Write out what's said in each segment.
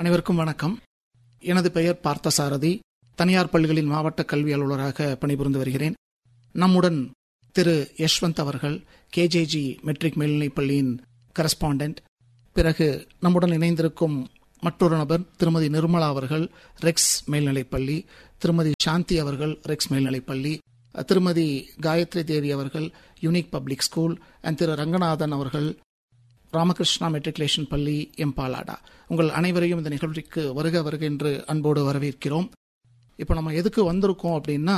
அனைவருக்கும் வணக்கம் எனது பெயர் பார்த்தசாரதி தனியார் பள்ளிகளின் மாவட்ட கல்வி அலுவலராக பணிபுரிந்து வருகிறேன் நம்முடன் திரு யஷ்வந்த் அவர்கள் கேஜேஜி மெட்ரிக் மேல்நிலைப் பள்ளியின் கரஸ்பாண்டன்ட் பிறகு நம்முடன் இணைந்திருக்கும் மற்றொரு நபர் திருமதி நிர்மலா அவர்கள் ரெக்ஸ் மேல்நிலைப் பள்ளி திருமதி சாந்தி அவர்கள் ரெக்ஸ் மேல்நிலைப் பள்ளி திருமதி காயத்ரி தேவி அவர்கள் unique public school and Thiru Ranganathan அவர்கள் ராமகிருஷ்ணா மெட்ரிகுலேஷன் பள்ளி எம்பாலாடா உங்கள் அனைவரையும் இந்த நிகழ்ச்சிக்கு வருக வருக என்று அன்போடு வரவேற்கிறோம் இப்போ நம்ம எதுக்கு வந்திருக்கோம் அப்படின்னா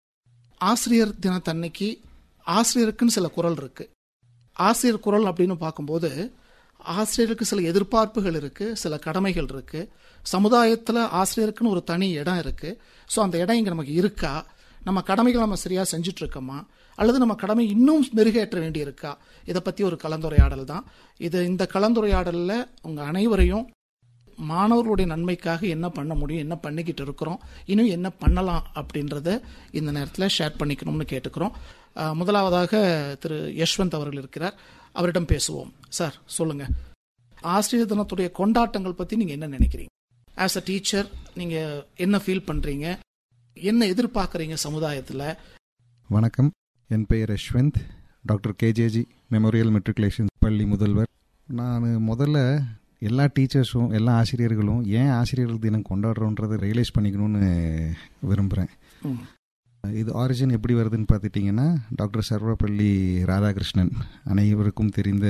ஆசிரியர் தினத்தன்னைக்கு ஆசிரியருக்குன்னு சில குரல் இருக்கு ஆசிரியர் குரல் அப்படின்னு பார்க்கும்போது ஆசிரியருக்கு சில எதிர்பார்ப்புகள் இருக்கு சில கடமைகள் இருக்கு சமுதாயத்தில் ஆசிரியருக்குன்னு ஒரு தனி இடம் இருக்கு ஸோ அந்த இடம் இங்கே நமக்கு இருக்கா நம்ம கடமைகள் நம்ம சரியாக செஞ்சுட்டு இருக்கோமா அல்லது நம்ம கடமை இன்னும் மெருகேற்ற வேண்டி இருக்கா இதை பற்றி ஒரு கலந்துரையாடல் தான் இது இந்த கலந்துரையாடலில் உங்கள் அனைவரையும் மாணவர்களுடைய நன்மைக்காக என்ன பண்ண முடியும் என்ன பண்ணிக்கிட்டு இருக்கிறோம் இன்னும் என்ன பண்ணலாம் அப்படின்றத இந்த நேரத்தில் ஷேர் பண்ணிக்கணும்னு கேட்டுக்கிறோம் அஹ், முதலாவதாக திரு யஷ்வந்த் அவர்கள் இருக்கிறார் அவரிடம் பேசுவோம் சார் சொல்லுங்க ஆசிரியர் தினத்துடைய கொண்டாட்டங்கள் பற்றி நீங்கள் என்ன நினைக்கிறீங்க ஆஸ் அ டீச்சர் நீங்கள் என்ன ஃபீல் பண்ணுறீங்க என்ன எதிர்பார்க்குறீங்க சமுதாயத்தில் வணக்கம் என் பெயர் Yashwanth doctor K J G memorial matriculation பள்ளி முதல்வர் நான் முதல்ல எல்லா டீச்சர்ஸும் எல்லா ஆசிரியர்களும் ஏன் ஆசிரியர்கள் தினம் கொண்டாடுறோன்றதை ரியலைஸ் பண்ணிக்கணும்னு விரும்புகிறேன் ம். இது ஆரிஜின் எப்படி வருதுன்னு பார்த்துட்டிங்கன்னா டாக்டர் சர்வப்பள்ளி ராதாகிருஷ்ணன் அனைவருக்கும் தெரிந்த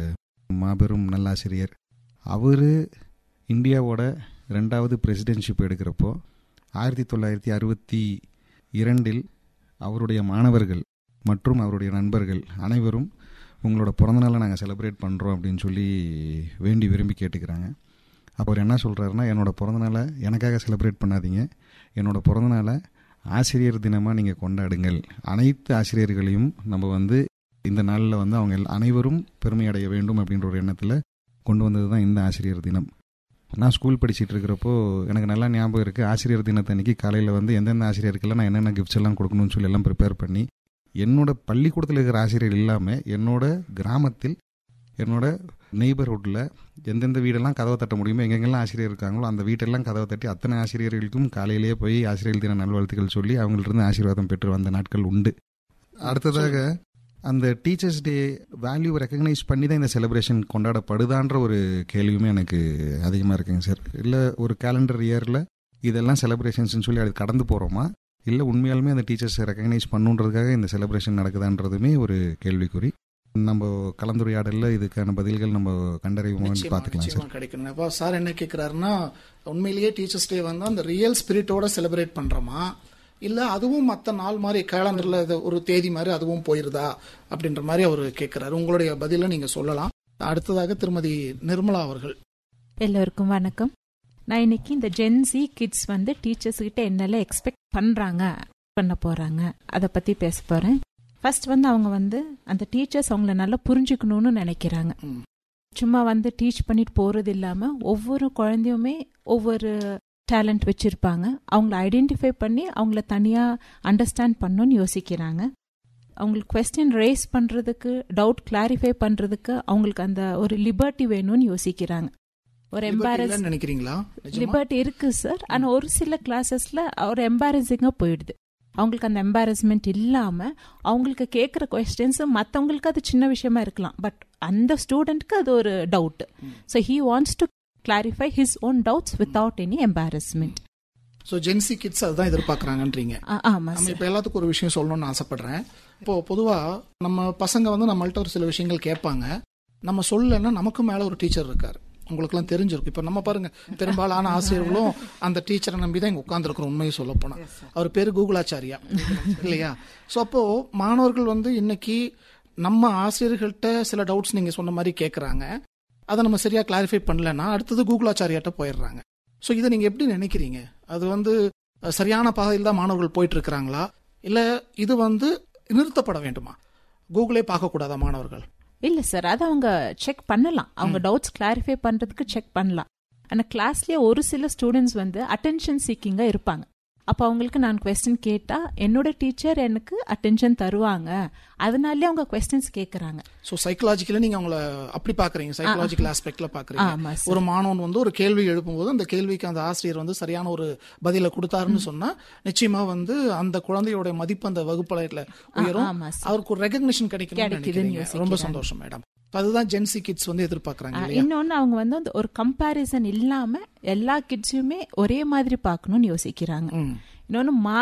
மாபெரும் நல்லாசிரியர் அவர் இந்தியாவோட ரெண்டாவது பிரசிடென்ஷிப் எடுக்கிறப்போ ஆயிரத்தி தொள்ளாயிரத்தி அறுபத்தி இரண்டில் அவருடைய மாணவர்கள் மற்றும் அவருடைய நண்பர்கள் அனைவரும் உங்களோட பிறந்தநாளை நாங்கள் செலிப்ரேட் பண்ணுறோம் அப்படின்னு சொல்லி வேண்டி விரும்பி கேட்டுக்கிறாங்க அப்போ அவர் என்ன சொல்கிறாருன்னா என்னோட பிறந்தநாளை எனக்காக செலிப்ரேட் பண்ணாதீங்க என்னோட பிறந்தநாளை ஆசிரியர் தினமாக நீங்கள் கொண்டாடுங்கள் அனைத்து ஆசிரியர்களையும் நம்ம வந்து இந்த நாளில் வந்து அவங்க எல்லா- அனைவரும் பெருமை அடைய வேண்டும் அப்படின்ற ஒரு எண்ணத்தில் கொண்டு வந்தது தான் இந்த ஆசிரியர் தினம் நான் ஸ்கூல் படிச்சிட்டு இருக்கிறப்போ எனக்கு நல்லா ஞாபகம் இருக்குது ஆசிரியர் தினத்தன்னைக்கு காலையில் வந்து எந்தெந்த ஆசிரியருக்கெல்லாம் நான் என்னென்ன கிஃப்ட்ஸ் எல்லாம் கொடுக்கணும்னு சொல்லி எல்லாம் ப்ரிப்பேர் பண்ணி என்னோட பள்ளிக்கூடத்தில் இருக்கிற ஆசிரியர் இல்லாமல் என்னோட கிராமத்தில் என்னோட நெய்பர்ஹுட்டில் எந்தெந்த வீடெல்லாம் கதவை தட்ட முடியுமோ எங்கெங்கெல்லாம் ஆசிரியர் இருக்காங்களோ அந்த வீட்டெல்லாம் கதவை தட்டி அத்தனை ஆசிரியர்களுக்கும் காலையிலேயே போய் ஆசிரியர் தின நல்வாழ்த்துக்கள் சொல்லி அவங்கள்ட்ட இருந்து ஆசீர்வாதம் பெற்று வந்த நாட்கள் உண்டு அடுத்ததாக அந்த டீச்சர்ஸ் டே வேல்யூ ரெக்கக்னைஸ் பண்ணி தான் இந்த செலிப்ரேஷன் கொண்டாடப்படுதான்ற ஒரு கேள்வியுமே எனக்கு அதிகமாக இருக்குங்க சார் இல்லை ஒரு கேலண்டர் இயரில் இதெல்லாம் செலிப்ரேஷன்ஸ்னு சொல்லி அது கடந்து போகிறோமா இல்லை உண்மையாலுமே அந்த டீச்சர்ஸை ரெக்கக்னைஸ் பண்ணுன்றதுக்காக இந்த செலிப்ரேஷன் நடக்குதான்றதுமே ஒரு கேள்விக்குறி நம்ம கலந்துரையாடலில் இதுக்கான பதில்கள் நம்ம கண்டறிவோம்னு நிச்சயமா பார்த்துக்கலாம் சார் நிச்சயமா கிடைக்கணும் அப்போ சார் என்ன கேட்குறாருன்னா உண்மையிலேயே டீச்சர்ஸ் டே வந்து அந்த ரியல் ஸ்பிரிட்டோட செலிப்ரேட் பண்றோமா இல்ல அதுவும் மற்ற நாள் மாதிரி கேலண்டர்ல இது ஒரு தேதி மாதிரி அதுவும் போயிருதா அப்படின்ற மாதிரி அவர் கேட்கிறாரு உங்களுடைய பதில நீங்க சொல்லலாம் அடுத்ததாக திருமதி நிர்மலா அவர்கள் எல்லோருக்கும் வணக்கம் நான் இன்னைக்கு இந்த ஜென்சி கிட்ஸ் வந்து டீச்சர்ஸ் கிட்ட என்னெல்லாம் எக்ஸ்பெக்ட் பண்றாங்க பண்ண போறாங்க அதை பத்தி பேச போறேன் ஃபர்ஸ்ட் வந்து அவங்க வந்து அந்த டீச்சர்ஸ் அவங்கள நல்லா புரிஞ்சுக்கணும்னு நினைக்கிறாங்க ம். சும்மா வந்து டீச் பண்ணிட்டு போறது இல்லாம ஒவ்வொரு குழந்தையுமே ஒவ்வொரு டேலண்ட் வச்சிருப்பாங்க அவங்கள ஐடென்டிஃபை பண்ணி அவங்கள தனியா அண்டர்ஸ்டாண்ட் பண்ணணும்னு யோசிக்கிறாங்க அவங்களுக்கு கொஸ்டின் ரேஸ் பண்றதுக்கு டவுட் கிளாரிஃபை பண்றதுக்கு அவங்களுக்கு அந்த ஒரு லிபர்ட்டி வேணும்னு யோசிக்கிறாங்க ஒரு Liberty எம்பாரஸ் இல்லைன்னு நினைக்கிறீங்களா நிஜமா? லிபர்ட்டி இருக்கு சார் ஆனா ஒரு சில கிளாஸஸ்ல ஒரு எம்பாரசிங்கா போயிடுது அவங்களுக்கு அந்த எம்பாரஸ்மெண்ட் இல்லாம அவங்களுக்கு கேட்குற கொஸ்டின்ஸ் மற்றவங்களுக்கு அது சின்ன விஷயமா இருக்கலாம் பட் அந்த ஸ்டூடெண்ட்க்கு அது ஒரு doubt so he wants to clarify his own doubts without any embarrassment so gen Z kids அதுதான் எதிர்பார்க்கறாங்கன்றீங்க ஆமா நம்ம சார் இப்போ எல்லாத்துக்கும் ஒரு விஷயம் சொல்லணும்னு ஆசைப்படுறேன் இப்போ பொதுவா நம்ம பசங்க வந்து நம்மள்ட்ட ஒரு சில விஷயங்கள் கேட்பாங்க நம்ம சொல்லலைன்னா நமக்கு மேல ஒரு டீச்சர் இருக்காரு உங்களுக்குலாம் தெரிஞ்சிருக்கும் இப்போ நம்ம பாருங்க பெரும்பாலான ஆசிரியர்களும் அந்த டீச்சரை நம்பி தான் இங்கே உட்காந்துருக்கிறோம் உண்மையை சொல்ல போனா அவர் பேரு கூகுளாச்சாரியா இல்லையா ஸோ அப்போ மாணவர்கள் வந்து இன்னைக்கு நம்ம ஆசிரியர்கள்ட்ட சில டவுட்ஸ் நீங்க சொன்ன மாதிரி கேட்குறாங்க அதை நம்ம சரியா கிளாரிஃபை பண்ணலன்னா அடுத்தது கூகுளாச்சாரியாட்ட போயிடுறாங்க ஸோ இதை நீங்க எப்படி நினைக்கிறீங்க அது வந்து அஹ், சரியான பாதையில் தான் மாணவர்கள் போயிட்டு இருக்கிறாங்களா இல்ல இது வந்து நிறுத்தப்பட வேண்டுமா கூகுளே பார்க்கக்கூடாதா மாணவர்கள் இல்ல சார் அதை அவங்க செக் பண்ணலாம் அவங்க டவுட்ஸ் கிளாரிஃபை பண்றதுக்கு செக் பண்ணலாம் ஆனா கிளாஸ்லயே ஒரு சில ஸ்டூடெண்ட்ஸ் வந்து அட்டென்ஷன் சீக்கிங்கா இருப்பாங்க அப்போ அவங்களுக்கு நான் கொஸ்டின் கேட்டா என்னோட டீச்சர் எனக்கு அட்டென்ஷன் தருவாங்க அதனாலே அவங்க கொஸ்டின்ஸ் கேட்கறாங்க ஸோ சைக்கலாஜிக்கலி நீங்க அவங்கள அப்படி பாக்குறீங்க சைக்கலாஜிக்கல் ஆஸ்பெக்ட்ல பாக்குறீங்க ஆமா சார் ஒரு மாணவன் வந்து ஒரு கேள்வி எழுப்பும்போது அந்த கேள்விக்கு அந்த ஆசிரியர் வந்து சரியான ஒரு பதில கொடுத்தாருன்னு சொன்னா நிச்சயமா வந்து அந்த குழந்தையோட மதிப்பு அந்த வகுப்பறையில உயரும் ஆமா சார் அவருக்கு ஒரு ரெகக்னிஷன் கிடைக்கணும்னு கிடைக்குதுன்னு நினைக்கிறீங்க ரொம்ப சந்தோஷம் மேடம் அதுதான் ஜென்சி கிட்ஸ் வந்து எதிர்பார்க்கறாங்க இல்லையா இன்னொன்னு அவங்க வந்து அந்த ஒரு கம்பாரிசன் இல்லாம எல்லா கிட்ஸையுமே ஒரே மாதிரி பார்க்கணும்னு யோசிக்கிறாங்க ம். இன்னொன்னு